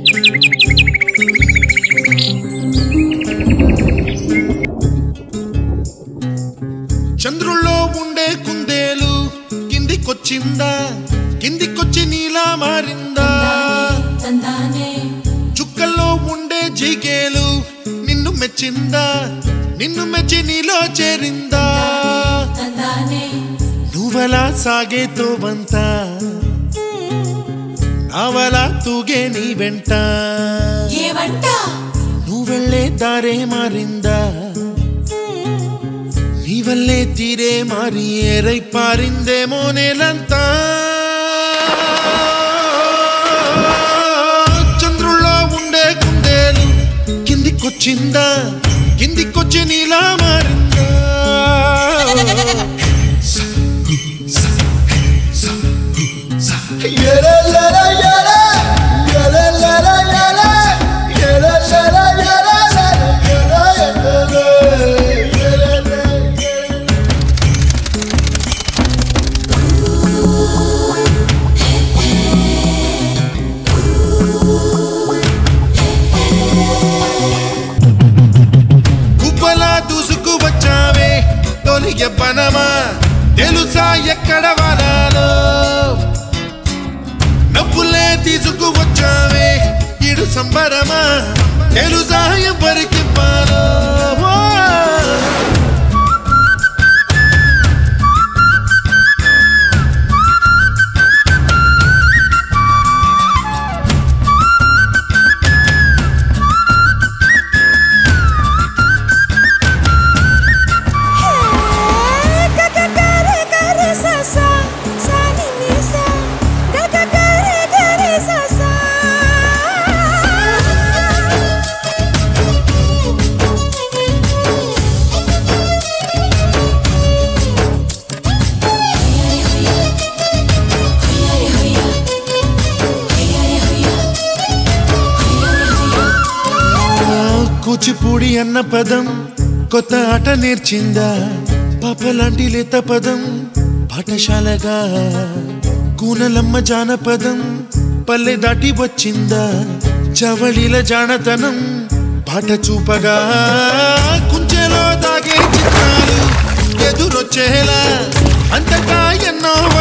చంద్రుల్లో ఉండే కుందేలు కిందికొచ్చిందా కిందికొచ్చి నీలా మారిందా తందానే చుక్కల్లో ఉండే జిగేలు నిన్ను మెచ్చిందా నిన్ను మెచ్చి నీలో చేరిందా తందానే నువ్వలా సాగే తోవంత నావలా తూగే నీ వెంట ఏవంట నువ్వెళ్ళే దారే మారిందా నీ వల్లే తీరే మారి ఏరై పారిందేమో నేలంతా చంద్రుల్లో ఉండే కుందేలు కిందికొచ్చిందా కిందికొచ్చి నీలా మారిందా కుప్పలా దూసుకు వచ్చావే తొలి ఎవ్వనమా తెలుసా ఎక్కడ వాలాలో నవ్వులే తీసుకు వచ్చావే ఇడు సంబరమా తెలుసా ఎవరికి పాలో కూచిపూడి అన్న పదం కొత్త ఆట నేర్చిందా పాపలాంటి లేత పదం పాఠశాలగా కూనలమ్మ జానపదం పల్లె దాటి వచ్చిందా చవళిల జానతనం పాట చూపగా కుంచెలో దాగే చిత్రాలు ఎదురొచ్చేలా అంతటా ఎన్నో